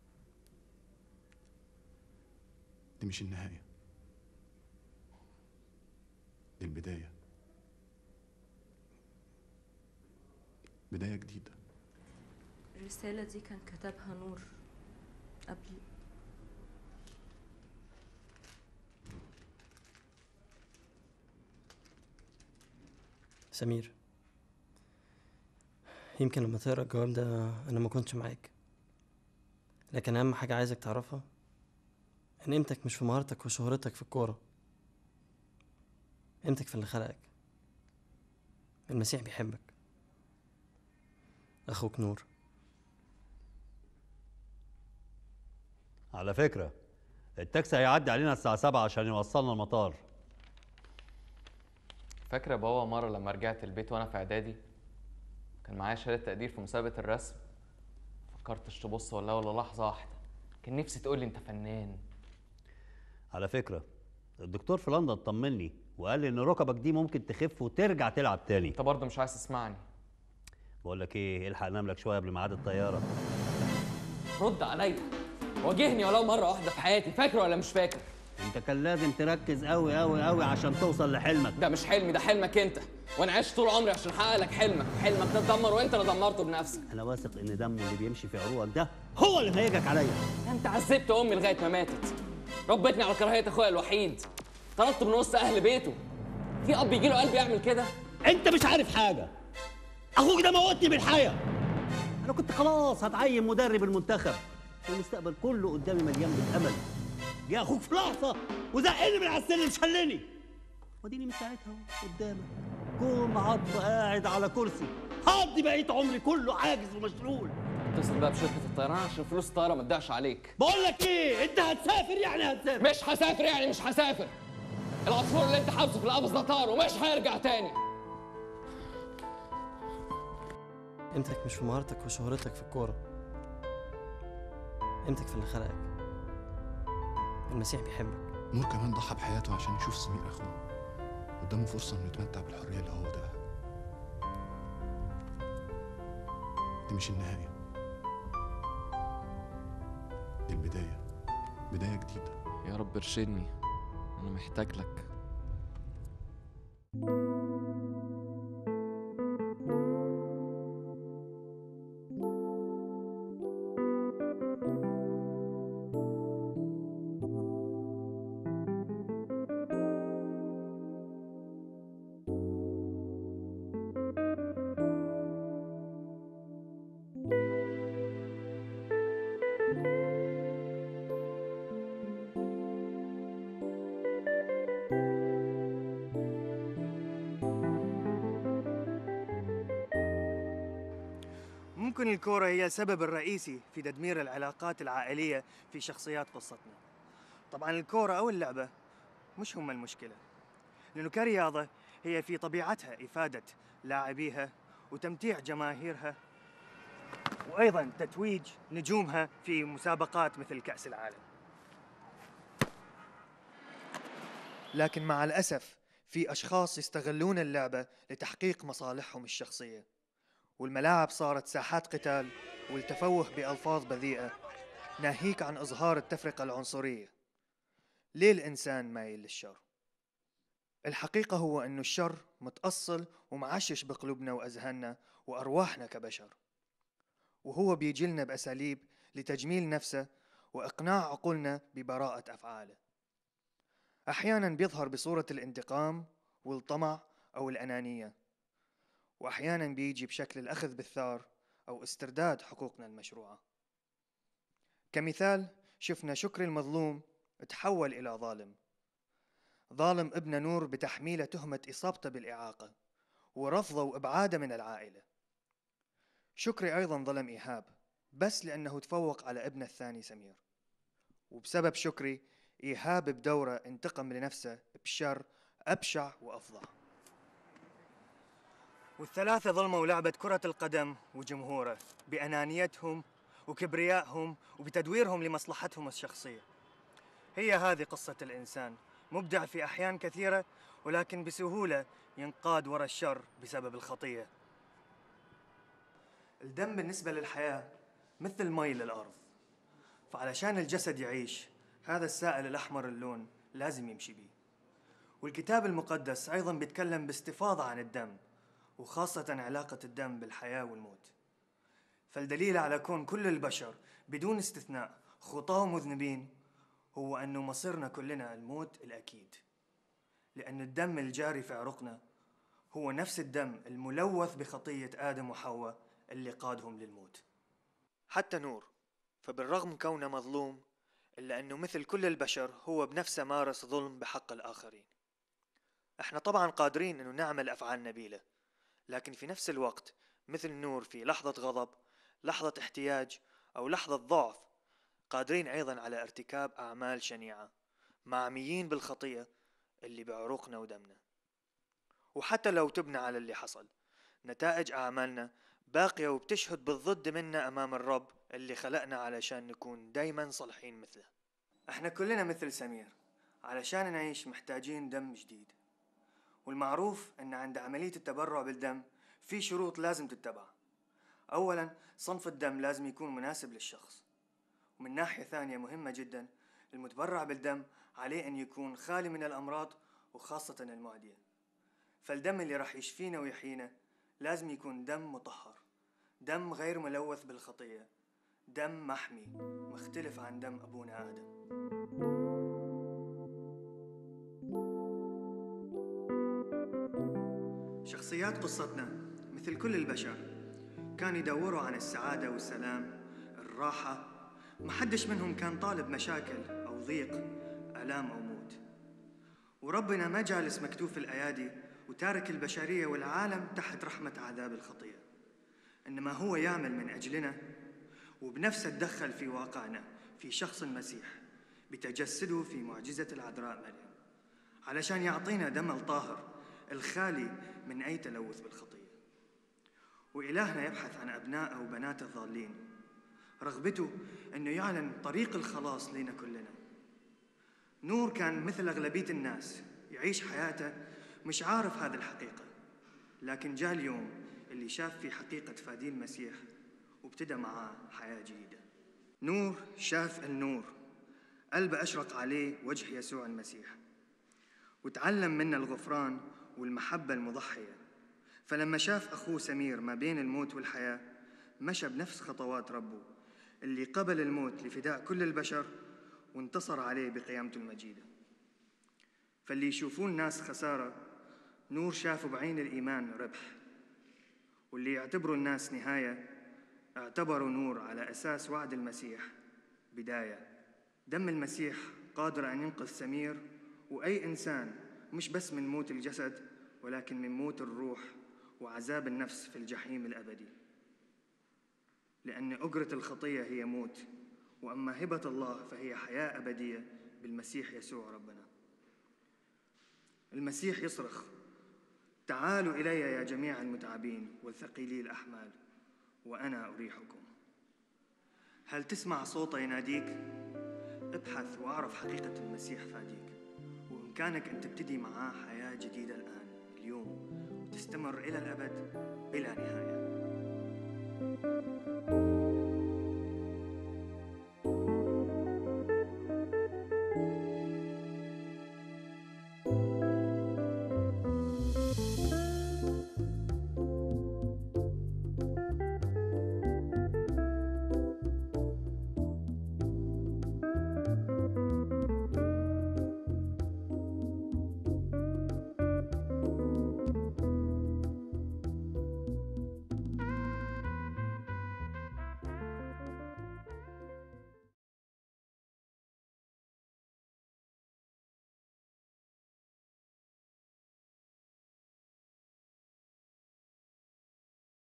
دي مش النهاية دي البداية بداية جديدة الرسالة دي كان كتبها نور قبل سمير يمكن لما تقرا الجواب ده انا ما كنتش معاك لكن اهم حاجه عايزك تعرفها ان قيمتك مش في مهارتك وشهرتك في الكوره قيمتك في اللي خلقك المسيح بيحبك اخوك نور على فكرة التاكسي هيعدي علينا الساعة 7 عشان يوصلنا المطار فاكر يا بابا مرة لما رجعت البيت وأنا في إعدادي كان معايا شهادة تقدير في مسابقة الرسم فكرتش تبص ولا ولا لحظة واحدة كان نفسي تقولي أنت فنان على فكرة الدكتور في لندن طمني وقال لي ان ركبك دي ممكن تخف وترجع تلعب تاني أنت برضه مش عايز تسمعني بقول لك ايه الحق نام لك شويه قبل ميعاد الطياره رد عليا واجهني ولو مرة واحدة في حياتي فاكر ولا مش فاكر انت كان لازم تركز قوي قوي قوي عشان توصل لحلمك ده مش حلمي ده حلمك أنت وأنا عشت طول عمري عشان أحقق لك حلمك حلمك ده اتدمر وأنت اللي دمرته بنفسك انا واثق ان دمه اللي بيمشي في عروقك ده هو اللي مهيجك عليا انت عذبت امي لغايه ما ماتت ربتني على كراهيه اخويا الوحيد طردته من وسط اهل بيته في اب يجي له قلب يعمل كده انت مش عارف حاجه اخوك ده موتني بالحياه انا كنت خلاص هتعين مدرب المنتخب والمستقبل كله قدامي مليان بالامل جه اخوك في لحظه وزقني من على السلم شلني واديني من ساعتها اهو قدامك كوم عض قاعد على كرسي هقضي بقيت عمري كله عاجز ومشلول اتصل بقى بشركه الطيران عشان فلوس الطياره ما تضيعش عليك بقول لك ايه انت هتسافر يعني هتسافر مش هسافر يعني مش هسافر العصفور اللي انت حابسه في القفص ده طار ومش هيرجع تاني قيمتك مش في مهارتك وشهرتك في الكوره قيمتك في اللي خلقك المسيح بيحبك نور كمان ضحى بحياته عشان يشوف سمير أخوه قدامه فرصة إنه يتمتع بالحرية اللي هو ده دي مش النهاية دي البداية بداية جديدة يا رب ارشدني انا محتاج لك ممكن الكورة هي السبب الرئيسي في تدمير العلاقات العائلية في شخصيات قصتنا طبعا الكورة أو اللعبة مش هم المشكلة لأنه كرياضة هي في طبيعتها إفادة لاعبيها وتمتيع جماهيرها وأيضا تتويج نجومها في مسابقات مثل كأس العالم لكن مع الأسف في أشخاص يستغلون اللعبة لتحقيق مصالحهم الشخصية والملاعب صارت ساحات قتال والتفوه بألفاظ بذيئة ناهيك عن إظهار التفرقة العنصرية ليه الإنسان مايل للشر؟ الحقيقة هو أنه الشر متأصل ومعشش بقلوبنا وأذهاننا وأرواحنا كبشر وهو بيجيلنا بأساليب لتجميل نفسه وإقناع عقولنا ببراءة أفعاله أحيانا بيظهر بصورة الانتقام والطمع أو الأنانية وأحيانا بيجي بشكل الأخذ بالثار أو استرداد حقوقنا المشروعة كمثال شفنا شكري المظلوم تحول إلى ظالم ظالم ابن نور بتحميله تهمة إصابته بالإعاقة ورفضه وإبعاده من العائلة شكري أيضا ظلم إيهاب بس لأنه تفوق على ابنه الثاني سمير وبسبب شكري إيهاب بدوره انتقم لنفسه بشر أبشع وأفظع والثلاثة ظلموا لعبة كرة القدم وجمهوره بأنانيتهم وكبريائهم وبتدويرهم لمصلحتهم الشخصية هي هذه قصة الإنسان مبدع في أحيان كثيرة ولكن بسهولة ينقاد وراء الشر بسبب الخطية الدم بالنسبة للحياة مثل مي للأرض فعلشان الجسد يعيش هذا السائل الأحمر اللون لازم يمشي بيه والكتاب المقدس أيضا بيتكلم باستفاضة عن الدم وخاصة علاقة الدم بالحياة والموت فالدليل على كون كل البشر بدون استثناء خطاة ومذنبين هو أنه مصيرنا كلنا الموت الأكيد لأن الدم الجاري في عروقنا هو نفس الدم الملوث بخطية آدم وحواء اللي قادهم للموت حتى نور فبالرغم كونه مظلوم إلا أنه مثل كل البشر هو بنفسه مارس ظلم بحق الآخرين احنا طبعا قادرين أنه نعمل أفعال نبيلة لكن في نفس الوقت مثل نور في لحظة غضب لحظة احتياج أو لحظة ضعف قادرين أيضا على ارتكاب أعمال شنيعة معميين بالخطية اللي بعروقنا ودمنا وحتى لو تبنى على اللي حصل نتائج أعمالنا باقية وبتشهد بالضد منا أمام الرب اللي خلقنا علشان نكون دايما صالحين مثله احنا كلنا مثل سمير علشان نعيش محتاجين دم جديد والمعروف ان عند عملية التبرع بالدم في شروط لازم تتبع اولا صنف الدم لازم يكون مناسب للشخص ومن ناحية ثانية مهمة جدا المتبرع بالدم عليه ان يكون خالي من الامراض وخاصة المعدية فالدم اللي راح يشفينا ويحيينا لازم يكون دم مطهر دم غير ملوث بالخطية دم محمي مختلف عن دم أبونا آدم شخصيات قصتنا مثل كل البشر كانوا يدوروا عن السعادة والسلام الراحة محدش منهم كان طالب مشاكل أو ضيق آلام أو موت وربنا ما جالس مكتوف الأيادي وتارك البشرية والعالم تحت رحمة عذاب الخطية إنما هو يعمل من أجلنا وبنفسه تدخل في واقعنا في شخص المسيح بتجسده في معجزة العذراء مريم علشان يعطينا دم الطاهر الخالي من أي تلوث بالخطية وإلهنا يبحث عن أبنائه وبناته الضالين رغبته أنه يعلن طريق الخلاص لنا كلنا نور كان مثل أغلبية الناس يعيش حياته مش عارف هذه الحقيقة لكن جاء اليوم اللي شاف في حقيقة فادي المسيح وابتدى معاه حياة جديدة نور شاف النور قلبه أشرق عليه وجه يسوع المسيح وتعلم منا الغفران والمحبة المضحية فلما شاف أخوه سمير ما بين الموت والحياة مشى بنفس خطوات ربه اللي قبل الموت لفداء كل البشر وانتصر عليه بقيامته المجيدة فاللي يشوفون الناس خسارة نور شافوا بعين الإيمان ربح واللي يعتبروا الناس نهاية اعتبروا نور على أساس وعد المسيح بداية دم المسيح قادر أن ينقذ سمير وأي إنسان مش بس من موت الجسد ولكن من موت الروح وعذاب النفس في الجحيم الأبدي لأن أجرة الخطية هي موت وأما هبة الله فهي حياة أبدية بالمسيح يسوع ربنا المسيح يصرخ تعالوا إلي يا جميع المتعبين والثقيلي الأحمال وأنا أريحكم هل تسمع صوته يناديك؟ ابحث واعرف حقيقة المسيح فاديك وبإمكانك أن تبتدي معاه حياة جديدة الآن اليوم وتستمر إلى الأبد بلا نهاية